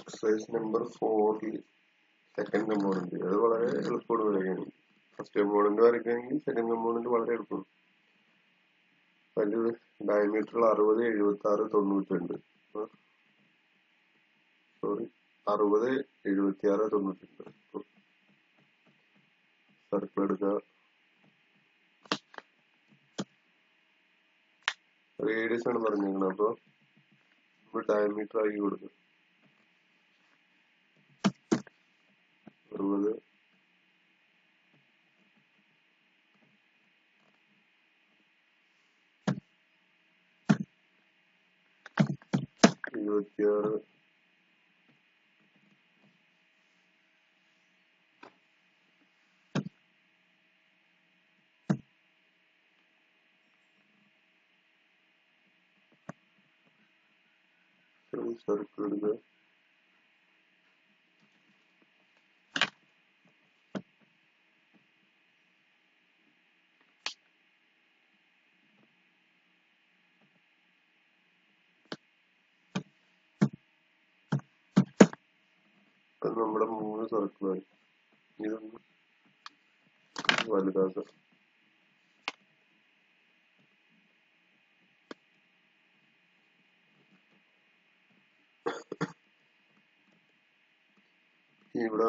exercise number ഫോറിൽ second component അത് വളരെ എളുപ്പമാണ് വരയ്ക്കാൻ ഫസ്റ്റ് കമ്പോണന്റ് വരയ്ക്കുകയാണെങ്കിൽ സെക്കൻഡ് കമ്പോണന്റ് വളരെ എളുപ്പമാണ് അതിൽ ഡയമീറ്റർ അറുപത് എഴുപത്തി ആറ് തൊണ്ണൂറ്റി രണ്ട് സോറി അറുപത് എഴുപത്തി ആറ് തൊണ്ണൂറ്റി രണ്ട് സർക്കിൾ എടുക്കുക റേഡിയസ് ആണ് പറഞ്ഞേക്കുന്നത് അപ്പൊ നമ്മൾ ഡയമീറ്റർ ആക്കി കൊടുക്കുക അറുപത് ഇരുപത്തിയാറ് സർക്കിൾ എടുക്കുക അത് നമ്മുടെ മൂന്ന് സർക്കിളായി ഇതൊന്ന് വലുതാക്കാം ഇവിടെ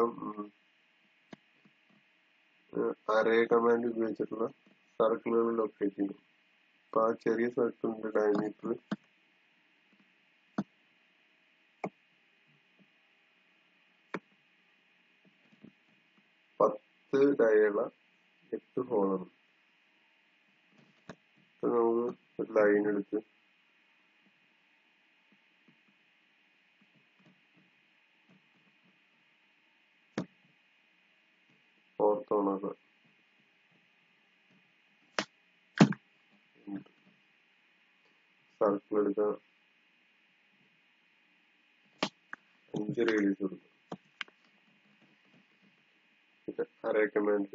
അരേ കമാൻഡ് ഉപയോഗിച്ചിട്ടുള്ള സർക്കിളുകൾ ലൊക്കേറ്റ് ചെയ്യും അപ്പൊ ആ ചെറിയ സർക്കിളിന്റെ ഡയമീറ്റർ പത്ത് ഡയുള്ള എട്ട് ഹോളാണ് അപ്പൊ നമുക്ക് ഒരു ലൈൻ എടുത്ത് ഫോർത്ത് ഓണാക്കാം സർക്കിൾ എടുക്കാം അഞ്ച് റേഡിയസ് കൊടുക്കാം പിന്നെ array command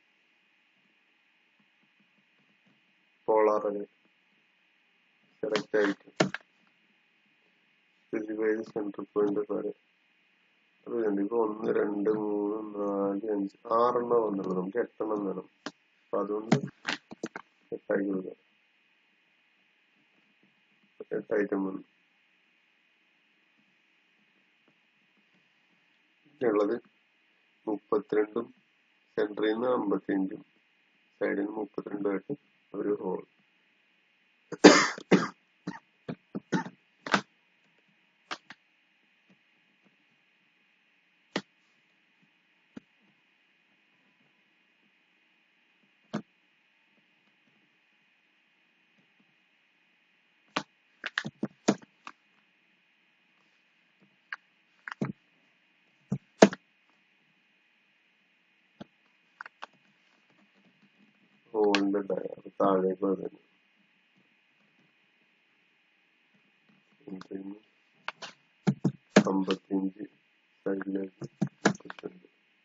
polar array select ആയിട്ട് സ്പെസിഫൈ സെൻട്രൽ പോയിന്റ് വരെ അത് വേണ്ട ഇപ്പൊ ഒന്ന് രണ്ട് മൂന്ന് നാല് അഞ്ച് ആറെണ്ണം വന്നുള്ളൂ നമുക്ക് എട്ടെണ്ണം വേണം അപ്പൊ അതുകൊണ്ട് എട്ടായി കൊടുക്കാം എട്ട് ഐറ്റം വന്നു ഉള്ളത് മുപ്പത്തിരണ്ടും സെൻറ്ററിൽ നിന്ന് അമ്പത്തിയഞ്ചും സൈഡിൽ നിന്ന് മുപ്പത്തിരണ്ടുമായിട്ട് ഒരു ഹോൾ ഹോളിന്റെ താഴേക്ക് വരുന്നു അമ്പത്തിയഞ്ച് സൈഡിലേക്ക് മുപ്പത്തിരണ്ട്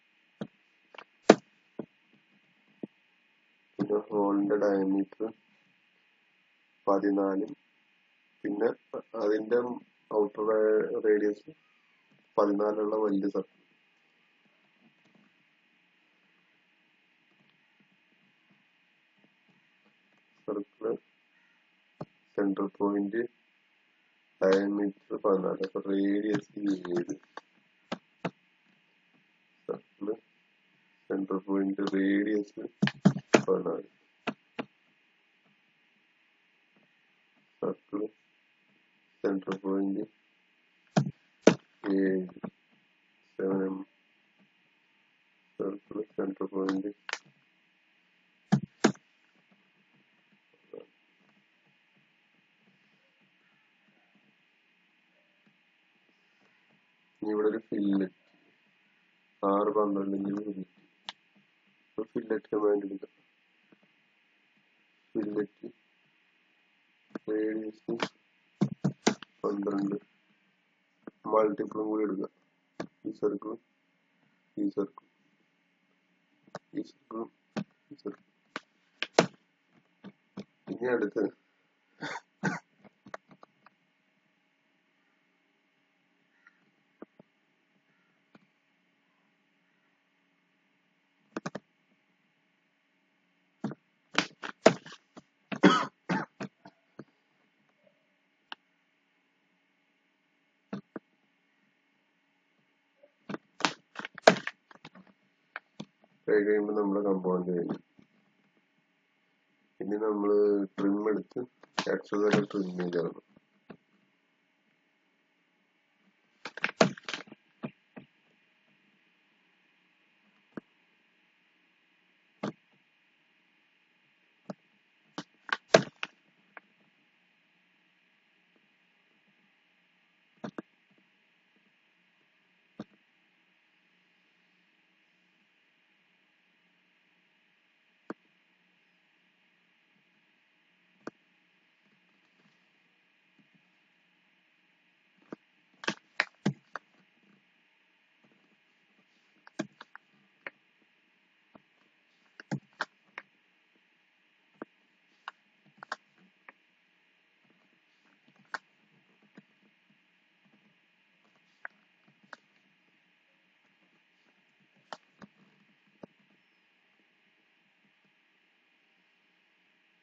പിന്നെ ഹോളിന്റെ ഡയമീറ്റർ പതിനാലും പിന്നെ അതിന്റെ ഔട്ടർ റേഡിയസ് പതിനാലുള്ള വലിയ circle circle central point diameter പതിനാല് അപ്പൊ റേഡിയസ് ഏഴ് സർക്കിള് സെൻട്രൽ പോയിന്റ് റേഡിയസ് പതിനാല് സർക്കിള് സെൻട്രൽ പോയിന്റ് ഏഴ് seven M circle central point ഇനി ഇവിടെ ഒരു ഫില്ലറ്റ് ആറ് പന്ത്രണ്ടിന്റെ ഫില്ലറ്റ് ഫില്ലറ്റ് കമാൻഡ് എടുക്കാം ഫില്ലറ്റ് റേഡിയസ് പന്ത്രണ്ട് മൾട്ടിപ്പിളും കൂടി എടുക്കുക ഈ സർക്കിളും ഈ സർക്കിളും ഈ സർക്കിളും ഈ സർക്കിളും ഇനി അടുത്ത് ആയി കഴിയുമ്പോൾ നമ്മുടെ കമ്പോണന്റ് കഴിഞ്ഞു ഇനി നമ്മൾ ട്രിം എടുത്ത് ആക്സലറേറ്റർ ട്രിം ചെയ്തിടണം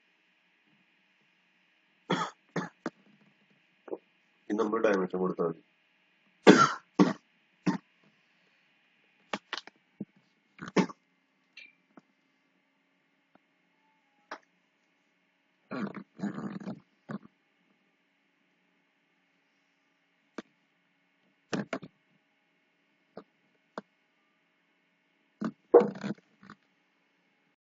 ഇനി നമ്മൾ ഡയമെൻഷൻ കൊടുത്താൽ മതി